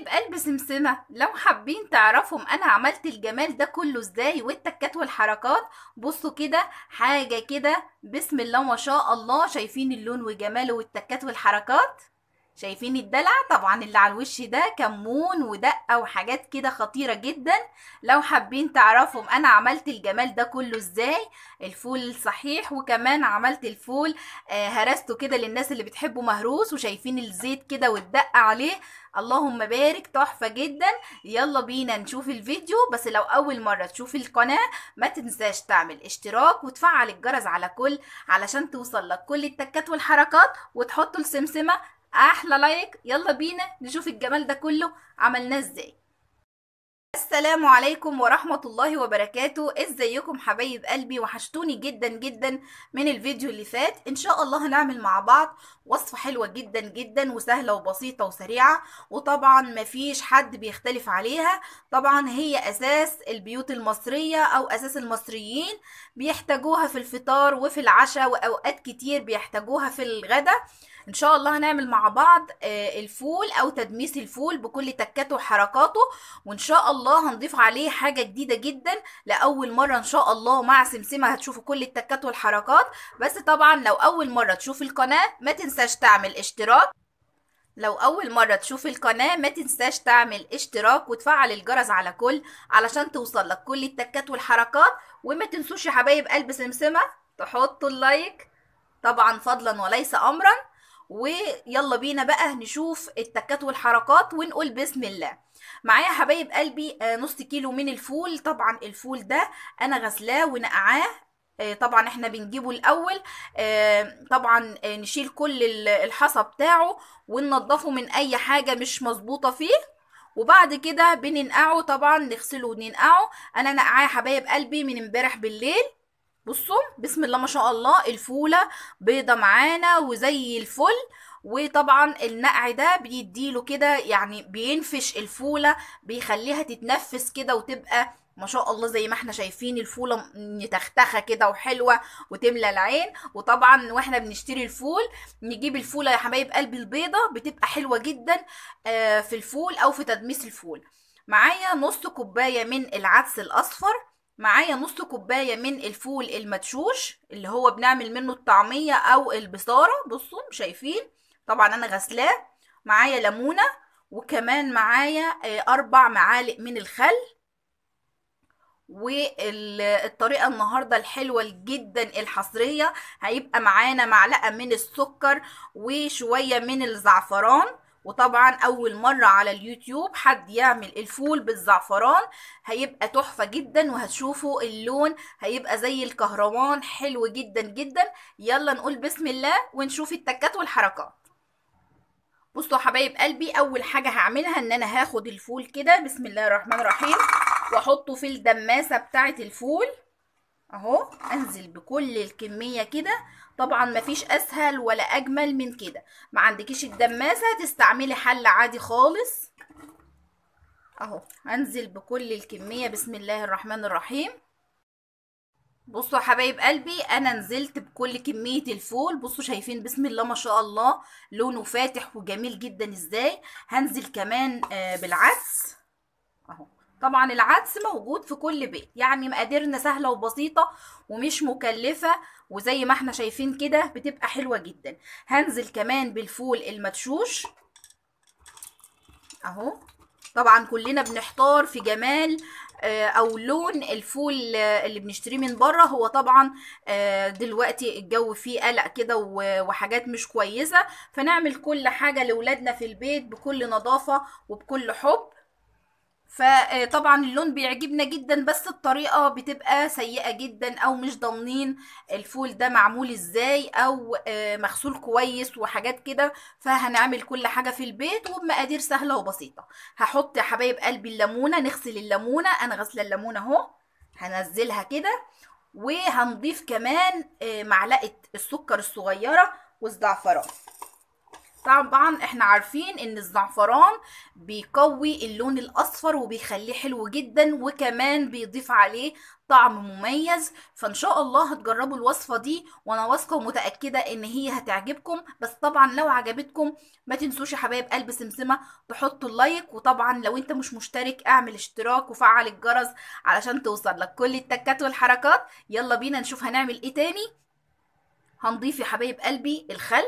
قلب سمسمة لو حابين تعرفهم انا عملت الجمال ده كله ازاي والتكات والحركات بصوا كده حاجة كده بسم الله ما شاء الله شايفين اللون وجماله والتكات والحركات شايفين الدلع طبعا اللي على الوش ده كمون ودقة وحاجات كده خطيرة جدا لو حابين تعرفهم انا عملت الجمال ده كله ازاي الفول صحيح وكمان عملت الفول آه هرسته كده للناس اللي بتحبه مهروس وشايفين الزيت كده والدقة عليه اللهم بارك تحفة جدا يلا بينا نشوف الفيديو بس لو اول مرة تشوف القناة ما تنساش تعمل اشتراك وتفعل الجرس على كل علشان توصل لك كل التكات والحركات وتحطوا السمسمة احلى لايك يلا بينا نشوف الجمال ده كله عملناه ازاي السلام عليكم ورحمة الله وبركاته ازيكم حبايب قلبي وحشتوني جدا جدا من الفيديو اللي فات ان شاء الله هنعمل مع بعض وصفة حلوة جدا جدا وسهلة وبسيطة وسريعة وطبعا مفيش حد بيختلف عليها طبعا هي اساس البيوت المصرية او اساس المصريين بيحتاجوها في الفطار وفي العشاء واوقات كتير بيحتاجوها في الغداء ان شاء الله هنعمل مع بعض الفول او تدميس الفول بكل تكاته وحركاته وان شاء الله هنضيف عليه حاجة جديدة جدا لأول مرة ان شاء الله مع سمسمة هتشوفوا كل التكات والحركات بس طبعا لو اول مرة تشوف القناة ما تنساش تعمل اشتراك لو أول مرة تشوف القناة ما تنساش تعمل اشتراك وتفعل الجرس على كل علشان توصل لك كل التكات والحركات وما تنسوش يا حبايب قلب سمسمة تحطوا اللايك طبعا فضلا وليس أمرا ويلا بينا بقى نشوف التكات والحركات ونقول بسم الله معايا حبايب قلبي نص كيلو من الفول طبعا الفول ده انا غسلاه ونقعاه طبعا احنا بنجيبه الاول طبعا نشيل كل الحصى بتاعه وننضفه من اي حاجة مش مظبوطة فيه وبعد كده بننقعه طبعا نغسله وننقعه انا نقعاه حبايب قلبي من امبارح بالليل بصوا بسم الله ما شاء الله الفولة بيضة معانا وزي الفل وطبعا النقع ده بيديله كده يعني بينفش الفولة بيخليها تتنفس كده وتبقى ما شاء الله زي ما احنا شايفين الفولة متختخة كده وحلوة وتملى العين وطبعا واحنا بنشتري الفول نجيب الفولة يا حبايب قلبي البيضة بتبقى حلوة جدا في الفول او في تدميس الفول معايا نص كوباية من العدس الاصفر معايا نص كوباية من الفول المدشوش اللي هو بنعمل منه الطعمية او البصارة بصوا شايفين طبعا انا غسلاه معايا ليمونة وكمان معايا اربع معالق من الخل والطريقة النهاردة الحلوة جدا الحصرية هيبقى معانا معلقة من السكر وشوية من الزعفران وطبعا اول مرة على اليوتيوب حد يعمل الفول بالزعفران هيبقى تحفة جدا وهتشوفوا اللون هيبقى زي الكهرمان حلو جدا جدا يلا نقول بسم الله ونشوف التكات والحركات بصوا حبايب قلبي اول حاجة هعملها ان انا هاخد الفول كده بسم الله الرحمن الرحيم واحطه في الدماسة بتاعة الفول اهو انزل بكل الكمية كده طبعا مفيش اسهل ولا اجمل من كده ما عندكيش الدماسة تستعملي حل عادي خالص اهو انزل بكل الكمية بسم الله الرحمن الرحيم بصوا يا حبايب قلبي انا نزلت بكل كمية الفول بصوا شايفين بسم الله ما شاء الله لونه فاتح وجميل جدا ازاي هنزل كمان بالعدس اهو طبعا العدس موجود في كل بيت يعني مقاديرنا سهلة وبسيطة ومش مكلفة وزي ما احنا شايفين كده بتبقى حلوة جدا هنزل كمان بالفول المدشوش اهو طبعا كلنا بنحتار في جمال او لون الفول اللي بنشتريه من بره هو طبعا دلوقتي الجو فيه قلق كده وحاجات مش كويسة فنعمل كل حاجة لولادنا في البيت بكل نظافة وبكل حب فطبعا اللون بيعجبنا جدا بس الطريقة بتبقى سيئة جدا او مش ضامنين الفول ده معمول ازاي او مغسول كويس وحاجات كده فهنعمل كل حاجة في البيت وبمقادير سهلة وبسيطة هحط يا حبايب قلبي الليمونة نغسل الليمونة انا غسلة الليمونة اهو هنزلها كده وهنضيف كمان معلقة السكر الصغيرة والزعفران طبعا احنا عارفين ان الزعفران بيقوي اللون الاصفر وبيخليه حلو جدا وكمان بيضيف عليه طعم مميز فان شاء الله هتجربوا الوصفة دي وانا واثقة ومتأكدة ان هي هتعجبكم بس طبعا لو عجبتكم ما تنسوش يا حبايب قلب سمسمة تحطوا اللايك وطبعا لو انت مش مشترك اعمل اشتراك وفعل الجرس علشان توصل لك كل التكات والحركات يلا بينا نشوف هنعمل ايه تاني هنضيف يا حبايب قلبي الخل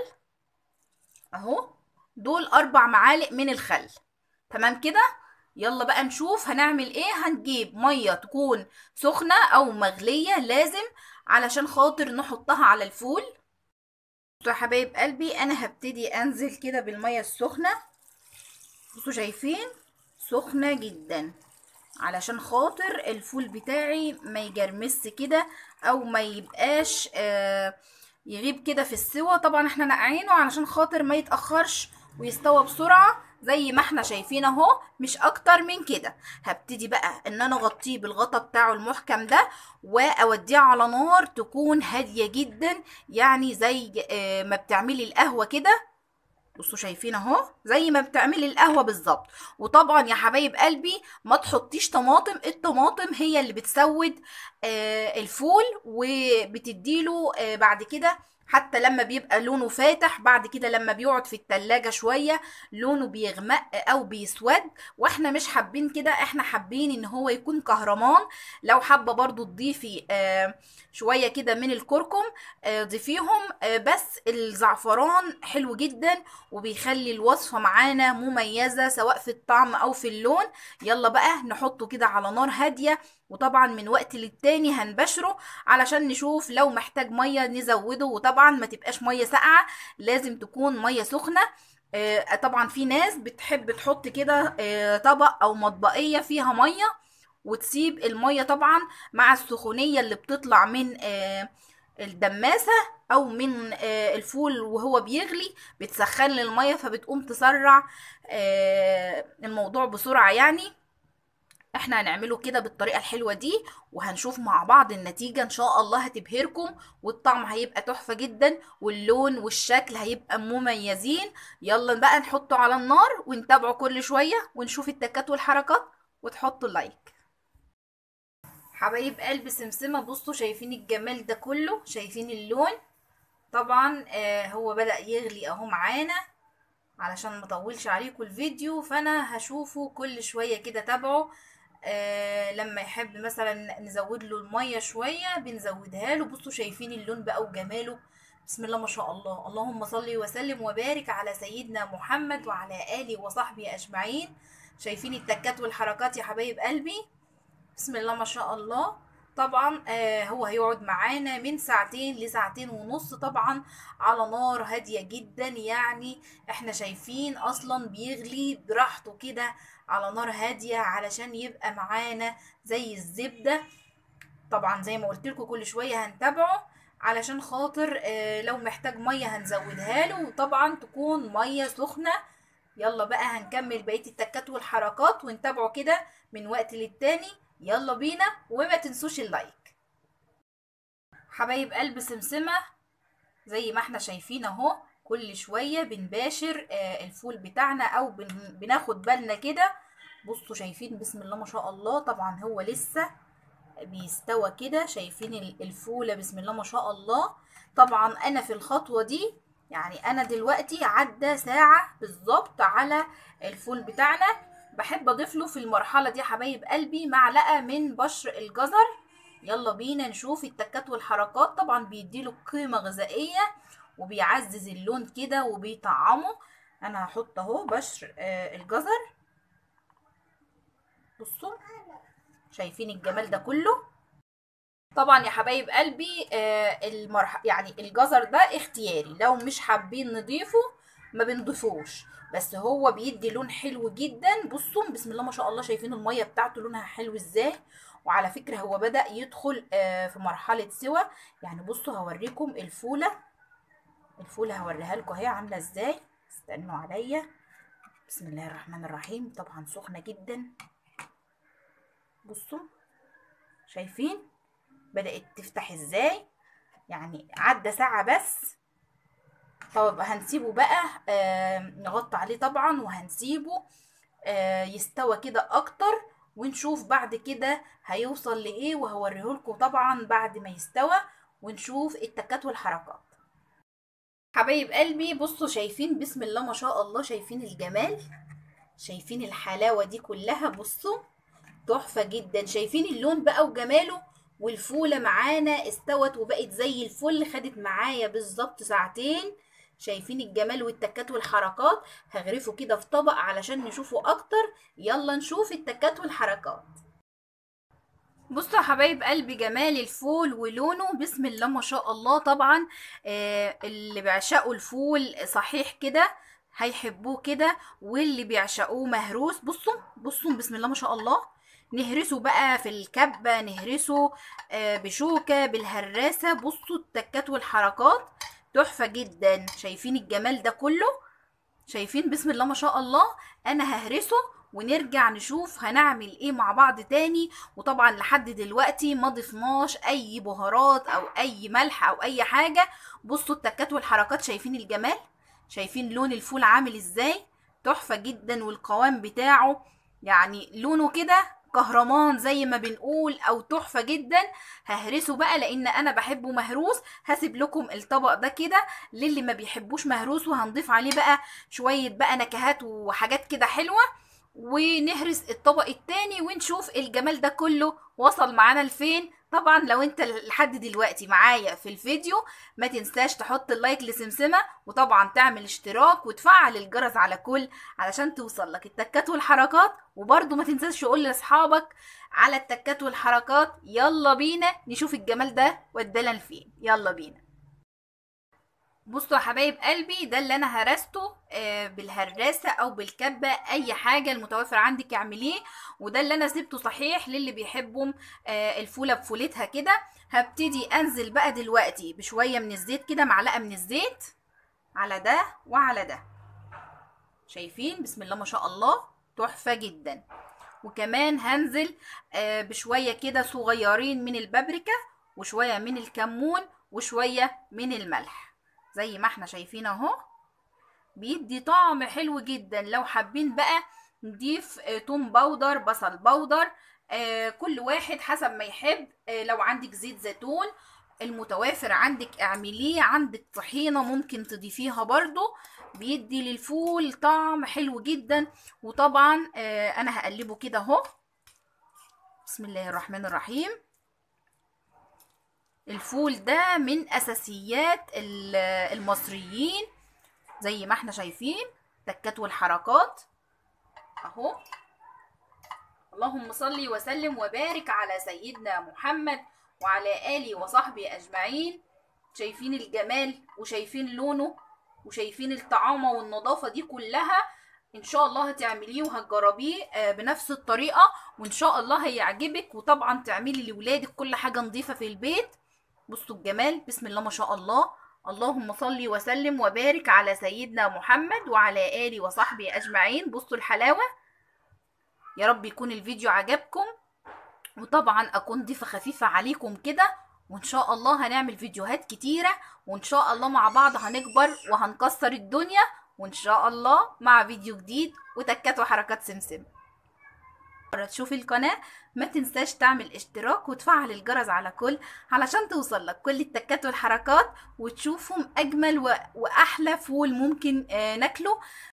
اهو دول اربع معالق من الخل تمام كده يلا بقى نشوف هنعمل ايه هنجيب ميه تكون سخنه او مغليه لازم علشان خاطر نحطها على الفول بصوا يا حبايب قلبي انا هبتدي انزل كده بالميه السخنه بصوا شايفين سخنه جدا علشان خاطر الفول بتاعي ما يجرمس كده او ما يبقاش آه يغيب كده في السوا طبعا احنا نقعينه علشان خاطر ما يتأخرش ويستوى بسرعة زي ما احنا شايفين اهو مش اكتر من كده هبتدي بقى ان انا اغطيه بالغطا بتاعه المحكم ده واوديه على نار تكون هادية جدا يعني زي اه ما بتعملي القهوة كده بصوا شايفين اهو زي ما بتعملي القهوه بالظبط وطبعا يا حبايب قلبي ما تحطيش طماطم الطماطم هي اللي بتسود آه الفول وبتديله آه بعد كده حتى لما بيبقى لونه فاتح بعد كده لما بيقعد في التلاجة شوية لونه بيغمق او بيسود واحنا مش حابين كده احنا حابين ان هو يكون كهرمان لو حابة برضو تضيفي آه شوية كده من الكركم آه ضيفيهم آه بس الزعفران حلو جدا وبيخلي الوصفة معانا مميزة سواء في الطعم او في اللون يلا بقى نحطه كده على نار هادية وطبعا من وقت للتاني هنبشره علشان نشوف لو محتاج ميه نزوده وطبعا ما تبقاش ميه ساقعه لازم تكون ميه سخنه آه طبعا في ناس بتحب تحط كده آه طبق او مطبقيه فيها ميه وتسيب الميه طبعا مع السخونيه اللي بتطلع من آه الدماسه او من الفول وهو بيغلي بتسخن الميه فبتقوم تسرع الموضوع بسرعه يعني احنا هنعمله كده بالطريقه الحلوه دي وهنشوف مع بعض النتيجه ان شاء الله هتبهركم والطعم هيبقى تحفه جدا واللون والشكل هيبقى مميزين يلا بقى نحطه على النار ونتابعه كل شويه ونشوف التكات والحركات وتحطوا اللايك حبايب قلب سمسمه بصوا شايفين الجمال ده كله شايفين اللون طبعا آه هو بدا يغلي اهو معانا علشان مطولش عليكم الفيديو فانا هشوفه كل شويه كده تابعه آه لما يحب مثلا نزود له الميه شويه بنزودها له بصوا شايفين اللون بقى وجماله بسم الله ما شاء الله اللهم صل وسلم وبارك على سيدنا محمد وعلى اله وصحبه اجمعين شايفين التكات والحركات يا حبايب قلبي بسم الله ما شاء الله طبعا آه هو هيقعد معانا من ساعتين لساعتين ونص طبعا على نار هادية جدا يعني احنا شايفين اصلا بيغلي براحته كده على نار هادية علشان يبقى معانا زي الزبدة طبعا زي ما قلت لكم كل شوية هنتابعه علشان خاطر آه لو محتاج مية هنزودها له وطبعا تكون مية سخنة يلا بقى هنكمل بقية التكات والحركات ونتابعه كده من وقت للتاني يلا بينا وما تنسوش اللايك حبايب قلب سمسمة زي ما احنا شايفين اهو كل شوية بنباشر آه الفول بتاعنا او بن بناخد بالنا كده بصوا شايفين بسم الله ما شاء الله طبعا هو لسه بيستوى كده شايفين الفولة بسم الله ما شاء الله طبعا انا في الخطوة دي يعني انا دلوقتي عدى ساعة بالظبط على الفول بتاعنا بحب اضيف له في المرحله دي حبايب قلبي معلقه من بشر الجزر يلا بينا نشوف التكات والحركات طبعا بيديله قيمه غذائيه وبيعزز اللون كده وبيطعمه انا هحط اهو بشر آه الجزر بصوا شايفين الجمال ده كله طبعا يا حبايب قلبي آه المرح يعني الجزر ده اختياري لو مش حابين نضيفه ما بنضيفوش بس هو بيدي لون حلو جدا بصوا بسم الله ما شاء الله شايفين الميه بتاعته لونها حلو ازاي وعلى فكره هو بدا يدخل آه في مرحله سوا يعني بصوا هوريكم الفوله الفوله هوريها لكم اهي عامله ازاي استنوا عليا بسم الله الرحمن الرحيم طبعا سخنه جدا بصوا شايفين بدات تفتح ازاي يعني عدى ساعه بس طب هنسيبه بقى آه نغطي عليه طبعا وهنسيبه آه يستوى كده اكتر ونشوف بعد كده هيوصل لايه وهوريهولكم طبعا بعد ما يستوى ونشوف التكات والحركات حبايب قلبي بصوا شايفين بسم الله ما شاء الله شايفين الجمال شايفين الحلاوة دي كلها بصوا تحفة جدا شايفين اللون بقى وجماله والفولة معانا استوت وبقت زي الفل خدت معايا بالظبط ساعتين شايفين الجمال والتكات والحركات هغرفه كده في طبق علشان نشوفه اكتر يلا نشوف التكات والحركات بصوا يا حبايب قلبي جمال الفول ولونه بسم الله ما شاء الله طبعا آه اللي بيعشقوا الفول صحيح كده هيحبوه كده واللي بيعشقوه مهروس بصوا بصوا بسم الله ما شاء الله نهرسه بقى في الكبة نهرسه آه بشوكة بالهراسة بصوا التكات والحركات تحفة جدا شايفين الجمال ده كله شايفين بسم الله ما شاء الله انا ههرسه ونرجع نشوف هنعمل ايه مع بعض تاني وطبعا لحد دلوقتي ما ضفناش اي بهارات او اي ملح او اي حاجة بصوا التكات والحركات شايفين الجمال شايفين لون الفول عامل ازاي تحفة جدا والقوام بتاعه يعني لونه كده كهرمان زي ما بنقول او تحفة جدا ههرسه بقى لان انا بحبه مهروس هسيب لكم الطبق ده كده للي ما بيحبوش مهروس وهنضيف عليه بقى شوية بقى نكهات وحاجات كده حلوة ونهرس الطبق التاني ونشوف الجمال ده كله وصل معانا لفين طبعا لو انت لحد دلوقتي معايا في الفيديو ما تنساش تحط اللايك لسمسمة وطبعا تعمل اشتراك وتفعل الجرس على كل علشان توصل لك التكات والحركات وبرضو ما تنساش تقول لاصحابك على التكات والحركات يلا بينا نشوف الجمال ده ودانا لفين يلا بينا بصوا يا حبايب قلبي ده اللي انا هرسته آه بالهراسه او بالكبه اي حاجه المتوفر عندك اعمليه وده اللي انا سبته صحيح للي بيحبوا آه الفوله بفولتها كده هبتدي انزل بقى دلوقتي بشويه من الزيت كده معلقه من الزيت على ده وعلى ده شايفين بسم الله ما شاء الله تحفه جدا وكمان هنزل آه بشويه كده صغيرين من البابريكا وشويه من الكمون وشويه من الملح زي ما احنا شايفين اهو بيدي طعم حلو جدا لو حابين بقى نضيف اه توم باودر بصل باودر اه كل واحد حسب ما يحب اه لو عندك زيت زيتون المتوافر عندك اعمليه عندك طحينه ممكن تضيفيها برضو بيدي للفول طعم حلو جدا وطبعا انا هقلبه كده اهو بسم الله الرحمن الرحيم الفول ده من اساسيات المصريين زي ما احنا شايفين تكات والحركات اهو اللهم صل وسلم وبارك على سيدنا محمد وعلى اله وصحبه اجمعين شايفين الجمال وشايفين لونه وشايفين الطعامه والنظافه دي كلها ان شاء الله هتعمليه وهتجربيه بنفس الطريقه وان شاء الله هيعجبك وطبعا تعملي لاولادك كل حاجه نظيفه في البيت بصوا الجمال بسم الله ما شاء الله اللهم صل وسلم وبارك على سيدنا محمد وعلى آله وصحبه أجمعين بصوا الحلاوة يا رب يكون الفيديو عجبكم وطبعا أكون ضيفة خفيفة عليكم كده وإن شاء الله هنعمل فيديوهات كتيرة وإن شاء الله مع بعض هنكبر وهنكسر الدنيا وإن شاء الله مع فيديو جديد وتكات وحركات سمسم تشوفي القناة ما تنساش تعمل اشتراك وتفعل الجرس على كل علشان توصل لك كل التكات والحركات وتشوفهم اجمل و... واحلى فول ممكن آه ناكله